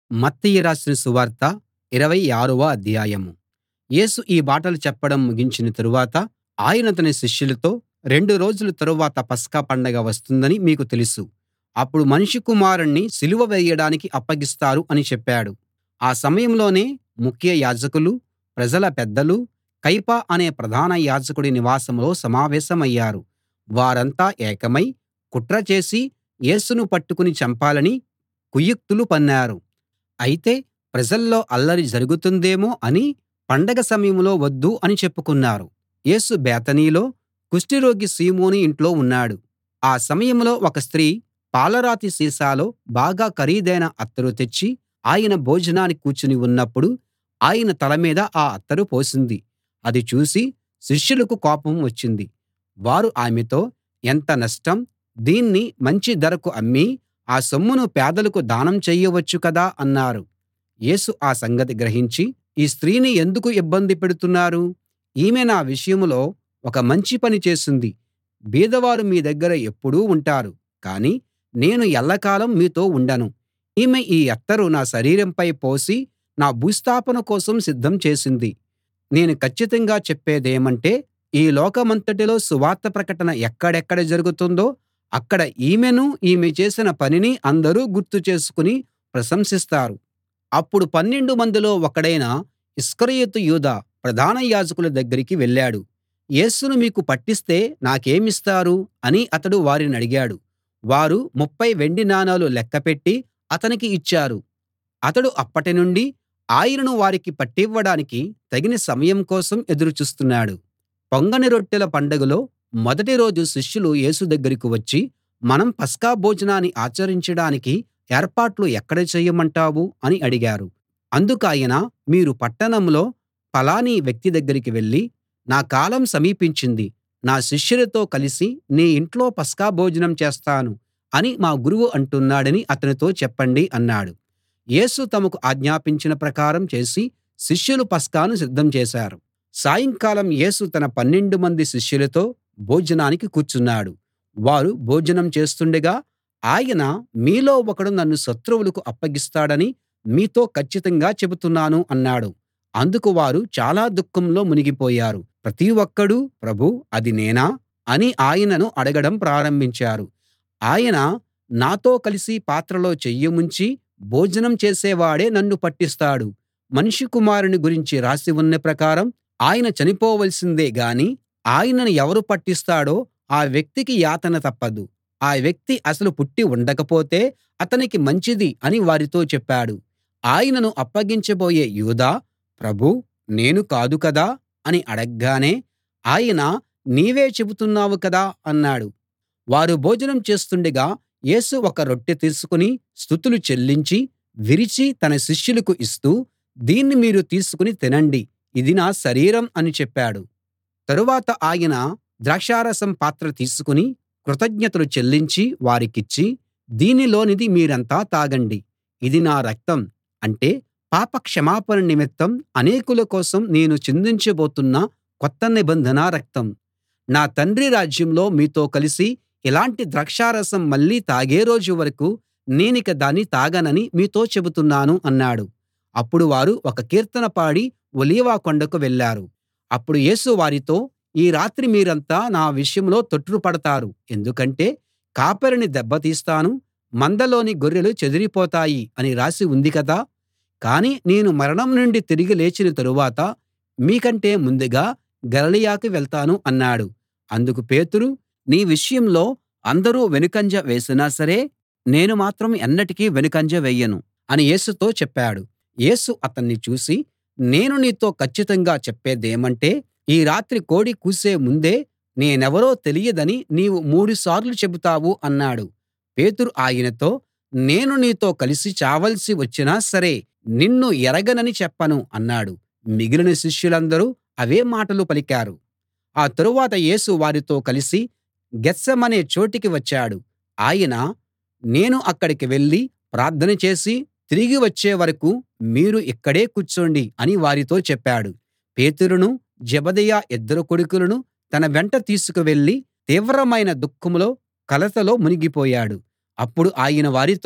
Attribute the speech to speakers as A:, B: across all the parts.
A: మత్తయి రాసిన సువార్త ఇరవై ఆరవ అధ్యాయం యేసు ఈ మాటలు చెప్పడం ముగించిన తరువాత ఆయన తన శిష్యులతో రెండు రోజుల తరువాత పస్కా పండగ వస్తుందని మీకు తెలుసు అప్పుడు మనుష్య కుమారుణ్ణి సిలువ వేయడానికి అప్పగిస్తారు అని చెప్పాడు ఆ సమయంలోనే ముఖ్య యాజకులూ ప్రజల పెద్దలూ కయప అనే ప్రధాన యాజకుడి నివాసంలో సమావేశమయ్యారు వారంతా ఏకమై కుట్ర చేసి యేసును పట్టుకుని చంపాలని కుయుక్తులు పన్నారు అయితే ప్రజల్లో అల్లరి జరుగుతుందేమో అని పండగ సమయంలో వద్దు అని చెప్పుకున్నారు యేసు బేతనీలో కుష్టురోగి సీమోను ఇంట్లో ఉన్నాడు ఆ సమయంలో ఒక స్త్రీ పాలరాతి సీసాలో బాగా ఖరీదైన అత్తరు తెచ్చి ఆయన భోజనానికి కూర్చుని ఉన్నప్పుడు ఆయన తల మీద ఆ అత్తరు పోసింది అది చూసి శిష్యులకు కోపం వచ్చింది వారు ఆమెతో ఎంత నష్టం దీన్ని మంచి ధరకు అమ్మి ఆ సొమ్మును పేదలకు దానం చెయ్యవచ్చు కదా అన్నారు యేసు ఆ సంగతి గ్రహించి ఈ స్త్రీని ఎందుకు ఇబ్బంది పెడుతున్నారు ఈమె నా విషయంలో ఒక మంచి పని చేసింది బీదవారు మీ దగ్గర ఎప్పుడూ ఉంటారు కానీ నేను ఎల్లకాలం మీతో ఉండను ఈమె ఈ అత్తరు నా శరీరంపై పోసి నా భూస్థాపన కోసం సిద్ధం చేసింది నేను కచ్చితంగా చెప్పేదేమంటే ఈ లోకమంతటిలో సువార్త ప్రకటన ఎక్కడెక్కడ జరుగుతుందో అక్కడ ఈమెనూ ఈమె చేసిన పనినీ అందరూ గుర్తు చేసుకుని ప్రశంసిస్తారు అప్పుడు పన్నెండు మందిలో ఒకడైన ఇస్కరియోతు యూదా ప్రధాన యాజకుల దగ్గరికి వెళ్ళాడు యేసును మీకు పట్టిస్తే నాకేమిస్తారు అని అతడు వారినడిగాడు వారు ముప్ఫై వెండి నాణాలు లెక్కపెట్టి అతనికి ఇచ్చారు అతడు అప్పటి నుండి ఆయనను వారికి పట్టివ్వడానికి తగిన సమయం కోసం ఎదురు చూస్తున్నాడు పొంగని రొట్టెల పండగలో మొదటి రోజు శిష్యులు యేసు దగ్గరికి వచ్చి మనం పస్కా భోజనాన్ని ఆచరించడానికి ఏర్పాట్లు ఎక్కడ చేయమంటావు అని అడిగారు అందుకాయన మీరు పట్టణంలో ఫలాని వ్యక్తి దగ్గరికి వెళ్ళి నా కాలం సమీపించింది నా శిష్యులతో కలిసి నీ ఇంట్లో పస్కా భోజనం చేస్తాను అని మా గురువు అంటున్నాడని అతనితో చెప్పండి అన్నాడు యేసు తమకు ఆజ్ఞాపించిన ప్రకారం చేసి శిష్యులు పస్కాను సిద్ధం చేశారు సాయంకాలం యేసు తన పన్నెండు మంది శిష్యులతో భోజనానికి కూర్చున్నాడు వారు భోజనం చేస్తుండగా ఆయన మీలో ఒకడు నన్ను శత్రువులకు అప్పగిస్తాడని మీతో కచ్చితంగా చెబుతున్నాను అన్నాడు అందుకు వారు చాలా దుఃఖంలో మునిగిపోయారు ప్రతి ఒక్కడూ ప్రభూ అది నేనా అని ఆయనను అడగడం ప్రారంభించారు ఆయన నాతో కలిసి పాత్రలో చెయ్యి ముంచి భోజనం చేసేవాడే నన్ను పట్టిస్తాడు మనుష్య కుమారుని గురించి రాసి ఉన్న ప్రకారం ఆయన చనిపోవలసిందే గాని ఆయనను ఎవరు పట్టిస్తాడో ఆ వ్యక్తికి యాతన తప్పదు ఆ వ్యక్తి అసలు పుట్టి ఉండకపోతే అతనికి మంచిది అని వారితో చెప్పాడు ఆయనను అప్పగించబోయే యూదా ప్రభూ నేను కాదు కదా అని అడగ్గానే ఆయన నీవే చెబుతున్నావు కదా అన్నాడు వారు భోజనం చేస్తుండగా యేసు ఒక రొట్టె తీసుకుని స్తుతులు చెల్లించి విరిచి తన శిష్యులకు ఇస్తూ దీన్ని మీరు తీసుకుని తినండి ఇది నా శరీరం అని చెప్పాడు తరువాత ఆయన ద్రాక్షారసం పాత్ర తీసుకుని కృతజ్ఞతలు చెల్లించి వారికిచ్చి దీనిలోనిది మీరంతా తాగండి ఇది నా రక్తం అంటే పాప క్షమాపణ నిమిత్తం అనేకుల కోసం నేను చిందించబోతున్న కొత్త నిబంధన రక్తం నా తండ్రి రాజ్యంలో మీతో కలిసి ఇలాంటి ద్రాక్షారసం మళ్ళీ తాగే రోజు వరకూ నేనిక దాన్ని తాగనని మీతో చెబుతున్నాను అన్నాడు అప్పుడు వారు ఒక కీర్తన పాడి ఒలీవ కొండకు వెళ్ళారు అప్పుడు యేసు వారితో ఈ రాత్రి మీరంతా నా విషయంలో తొట్రుపడతారు ఎందుకంటే కాపరిని దెబ్బతీస్తాను మందలోని గొర్రెలు చెదిరిపోతాయి అని రాసి ఉంది కదా కానీ నేను మరణం నుండి తిరిగి లేచిన తరువాత మీకంటే ముందుగా గలిలయకి వెళ్తాను అన్నాడు అందుకు పేతురు నీ విషయంలో అందరూ వెనుకంజ వేసినా సరే నేను మాత్రం ఎన్నటికీ వెనుకంజ వేయను అని యేసుతో చెప్పాడు యేసు అతన్ని చూసి నేను నీతో కచ్చితంగా చెప్పేదేమంటే ఈ రాత్రి కోడి కూసే ముందే నేనెవరో తెలియదని నీవు మూడుసార్లు చెబుతావు అన్నాడు పేతురు ఆయనతో నేను నీతో కలిసి చావలసి వచ్చినా సరే నిన్ను ఎరగనని చెప్పను అన్నాడు మిగిలిన శిష్యులందరూ అవే మాటలు పలికారు ఆ తరువాత యేసు వారితో కలిసి గెత్సేమనే చోటికి వచ్చాడు ఆయన నేను అక్కడికి వెళ్ళి ప్రార్థన చేసి తిరిగి వచ్చే వరకూ మీరు ఇక్కడే కూర్చోండి అని వారితో చెప్పాడు పేతురును జెబెదయి ఇద్దరు కొడుకులను తన వెంట తీసుకు వెళ్ళి తీవ్రమైన దుఃఖంలో కలతలో మునిగిపోయాడు అప్పుడు ఆయన వారితో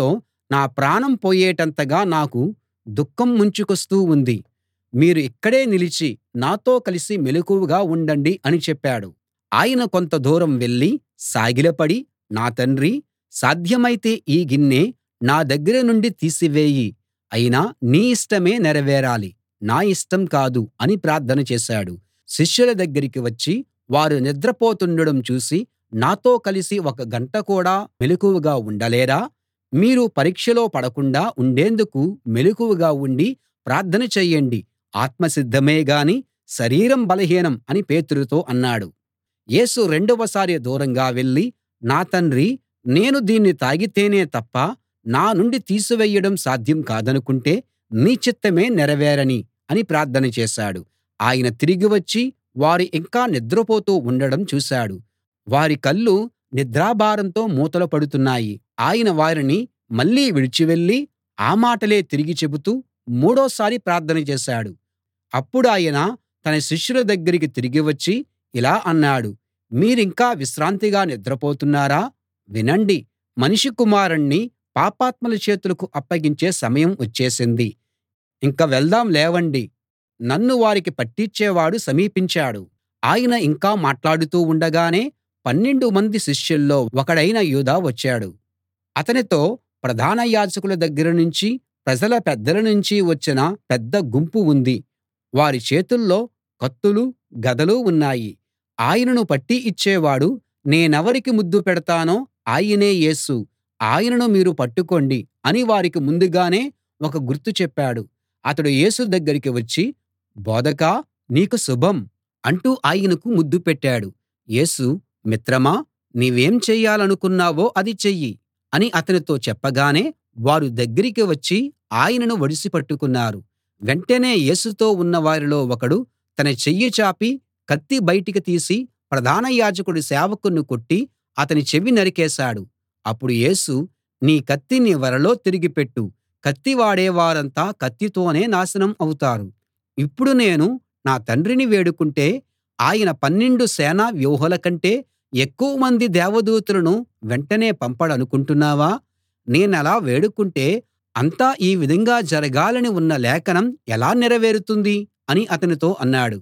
A: నా ప్రాణం పోయేటంతగా నాకు దుఃఖం ముంచుకొస్తూ ఉంది మీరు ఇక్కడే నిలిచి నాతో కలిసి మెలకువగా ఉండండి అని చెప్పాడు ఆయన కొంత దూరం వెళ్ళి సాగిలపడి నా తండ్రీ సాధ్యమైతే ఈ గిన్నె నా దగ్గర నుండి తీసివేయి అయినా నీ ఇష్టమే నెరవేరాలి నా ఇష్టం కాదు అని ప్రార్థన చేశాడు శిష్యుల దగ్గరికి వచ్చి వారు నిద్రపోతుండడం చూసి నాతో కలిసి ఒక గంట కూడా మెలకువగా ఉండలేరా మీరు పరీక్షలో పడకుండా ఉండేందుకు మెలకువగా ఉండి ప్రార్థన చెయ్యండి ఆత్మ సిద్ధమే గాని శరీరం బలహీనం అని పేతురుతో అన్నాడు యేసు రెండవసారి దూరంగా వెళ్ళి నా తండ్రీ నేను దీన్ని తాగితేనే తప్ప నా నుండి తీసివేయడం సాధ్యం కాదనుకుంటే నీ చిత్తమే నెరవేరని అని ప్రార్థన చేశాడు ఆయన తిరిగి వచ్చి వారు ఇంకా నిద్రపోతూ ఉండడం చూశాడు వారి కళ్ళు నిద్రాభారంతో మూతలు పడుతున్నాయి ఆయన వారిని మళ్ళీ విడిచి వెళ్ళి ఆ మాటలే తిరిగి చెబుతూ మూడోసారి ప్రార్థన చేశాడు అప్పుడాయన తన శిష్యుల దగ్గరికి తిరిగి వచ్చి ఇలా అన్నాడు మీరింకా విశ్రాంతిగా నిద్రపోతున్నారా వినండి మనిషి కుమారుణ్ణి పాపాత్ముల చేతులకు అప్పగించే సమయం వచ్చేసింది ఇంక వెళ్దాం లేవండి నన్ను వారికి పట్టిచ్చేవాడు సమీపించాడు ఆయన ఇంకా మాట్లాడుతూ ఉండగానే పన్నెండు మంది శిష్యుల్లో ఒకడైన యూదా వచ్చాడు అతనితో ప్రధాన యాజకుల దగ్గర నుంచి ప్రజల పెద్దల నుంచి వచ్చిన పెద్ద గుంపు ఉంది వారి చేతుల్లో కత్తులు గదలు ఉన్నాయి ఆయనను పట్టి ఇచ్చేవాడు నేనెవరికి ముద్దు పెడతానో ఆయనే యేసు ఆయనను మీరు పట్టుకోండి అని వారికి ముందుగానే ఒక గుర్తు చెప్పాడు అతడు యేసు దగ్గరికి వచ్చి బోధకా నీకు శుభం అంటూ ఆయనకు ముద్దు పెట్టాడు యేసు మిత్రమా నీవేం చెయ్యాలనుకున్నావో అది చెయ్యి అని అతనితో చెప్పగానే వారు దగ్గరికి వచ్చి ఆయనను ఒడిసి పట్టుకున్నారు వెంటనే యేసుతో ఉన్న వారిలో ఒకడు తన చెయ్యి చాపి కత్తి బయటికి తీసి ప్రధాన యాజకుడి సేవకుణ్ణి కొట్టి అతని చెవి నరికేశాడు అప్పుడు యేసు నీ కత్తి నీ వరలో తిరిగి పెట్టు కత్తి వాడేవారంతా కత్తితోనే నాశనం అవుతారు ఇప్పుడు నేను నా తండ్రిని వేడుకుంటే ఆయన పన్నెండు సేనా వ్యూహాల కంటే ఎక్కువమంది దేవదూతలను వెంటనే పంపడనుకుంటున్నావా నేనలా వేడుకుంటే అంతా ఈ విధంగా జరగాలని ఉన్న లేఖనం ఎలా నెరవేరుతుంది అని అతనితో అన్నాడు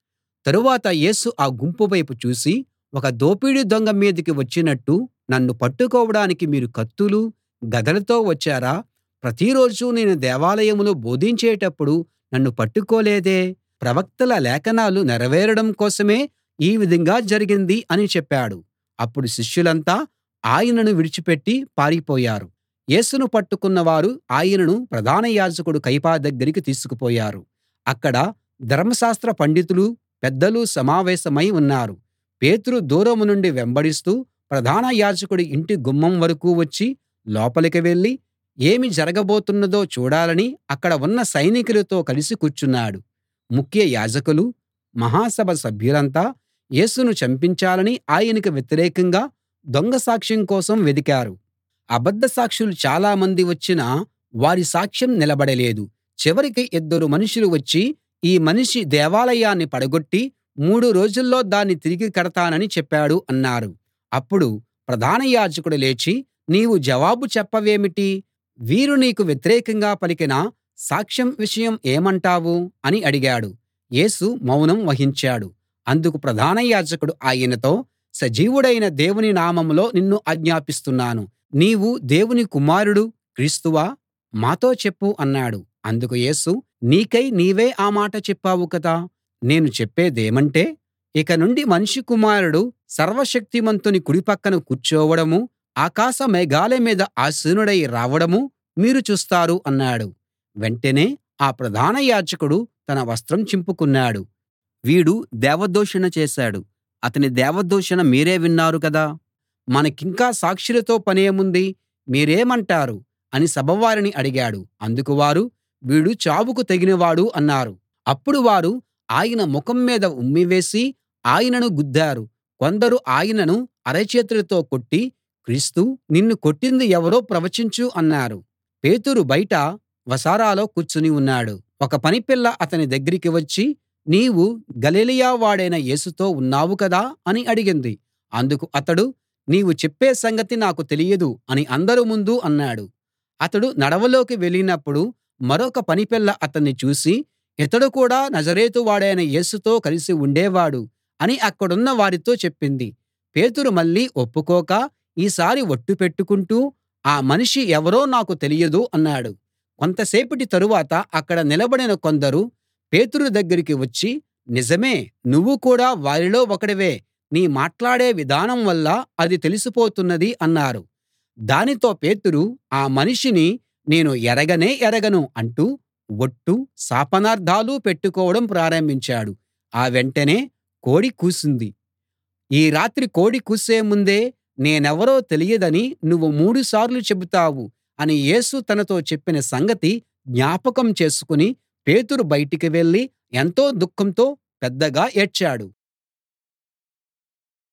A: తరువాత యేసు ఆ గుంపు వైపు చూసి ఒక దోపిడీ దొంగ మీదికి వచ్చినట్టు నన్ను పట్టుకోవడానికి మీరు కత్తులు గదలతో వచ్చారా ప్రతిరోజూ నేను దేవాలయంలో బోధించేటప్పుడు నన్ను పట్టుకోలేదే ప్రవక్తల లేఖనాలు నెరవేరడం కోసమే ఈ విధంగా జరిగింది అని చెప్పాడు అప్పుడు శిష్యులంతా ఆయనను విడిచిపెట్టి పారిపోయారు యేసును పట్టుకున్న వారు ఆయనను ప్రధాన యాజకుడు కయప దగ్గరికి తీసుకుపోయారు అక్కడ ధర్మశాస్త్ర పండితులు పెద్దలు సమావేశమై ఉన్నారు పేతురు దూరం నుండి వెంబడిస్తూ ప్రధాన యాజకుడి ఇంటి గుమ్మం వరకూ వచ్చి లోపలికి వెళ్ళి ఏమి జరగబోతున్నదో చూడాలని అక్కడ ఉన్న సైనికులతో కలిసి కూర్చున్నాడు ముఖ్య యాజకులు మహాసభ సభ్యులంతా యేసును చంపించాలని ఆయనకు వ్యతిరేకంగా దొంగ సాక్ష్యం కోసం వెదికారు అబద్ధ సాక్షులు చాలామంది వచ్చినా వారి సాక్ష్యం నిలబడలేదు చివరికి ఇద్దరు మనుషులు వచ్చి ఈ మనిషి దేవాలయాన్ని పడగొట్టి మూడు రోజుల్లో దాన్ని తిరిగి కడతానని చెప్పాడు అన్నారు అప్పుడు ప్రధాన యాజకుడు లేచి నీవు జవాబు చెప్పవేమిటి వీరు నీకు వ్యతిరేకంగా పలికిన సాక్ష్యం విషయం ఏమంటావు అని అడిగాడు యేసు మౌనం వహించాడు అందుకు ప్రధాన యాజకుడు ఆయనతో సజీవుడైన దేవుని నామంలో నిన్ను ఆజ్ఞాపిస్తున్నాను నీవు దేవుని కుమారుడు క్రీస్తువా మాతో చెప్పు అన్నాడు అందుకు యేసు నీకై నీవే ఆ మాట చెప్పావు కదా నేను చెప్పేదేమంటే ఇక నుండి మనుష్య కుమారుడు సర్వశక్తిమంతుని కుడి పక్కన కూర్చోవడమూ ఆకాశ మేఘాల మీద ఆసీనుడై రావడమూ మీరు చూస్తారు అన్నాడు వెంటనే ఆ ప్రధాన యాజకుడు తన వస్త్రం చింపుకున్నాడు వీడు దేవదూషణ చేశాడు అతని దేవదూషణ మీరే విన్నారు కదా మనకింకా సాక్షులతో పనేముంది మీరేమంటారు అని సభవారిని అడిగాడు అందుకు వారు వీడు చావుకు తగినవాడు అన్నారు అప్పుడు వారు ఆయన ముఖం మీద ఉమ్మి వేసి ఆయనను గుద్దారు కొందరు ఆయనను అరచేతులతో కొట్టి క్రీస్తూ నిన్ను కొట్టింది ఎవరో ప్రవచించు అన్నారు పేతురు బయట వసారాలో కూర్చుని ఉన్నాడు ఒక పనిపిల్ల అతని దగ్గరికి వచ్చి నీవు గలిలయ వాడైన యేసుతో ఉన్నావు కదా అని అడిగింది అందుకు అతడు నీవు చెప్పే సంగతి నాకు తెలియదు అని అందరి ముందు అన్నాడు అతడు నడవలోకి వెళ్ళినప్పుడు మరొక పనిపిల్ల అతన్ని చూసి ఇతడు కూడా నజరేతు వాడైన యేసుతో కలిసి ఉండేవాడు అని అక్కడున్న వారితో చెప్పింది పేతురు మళ్ళీ ఒప్పుకోక ఈసారి ఒట్టు పెట్టుకుంటూ ఆ మనిషి ఎవరో నాకు తెలియదు అన్నాడు కొంతసేపటి తరువాత అక్కడ నిలబడిన కొందరు పేతురు దగ్గరికి వచ్చి నిజమే నువ్వు కూడా వారిలో ఒకడివే నీ మాట్లాడే విధానం వల్ల అది తెలిసిపోతున్నది అన్నారు దానితో పేతురు ఆ మనిషిని నేను ఎరగనే ఎరగను అంటూ ఒట్టు శాపనార్థాలు పెట్టుకోవడం ప్రారంభించాడు ఆ వెంటనే కోడి కూసింది ఈ రాత్రి కోడి కూసే ముందే నేనెవరో తెలియదని నువ్వు మూడుసార్లు చెబుతావు అని యేసు తనతో చెప్పిన సంగతి జ్ఞాపకం చేసుకుని పేతురు బయటికి వెళ్ళి ఎంతో దుఃఖంతో పెద్దగా ఏడ్చాడు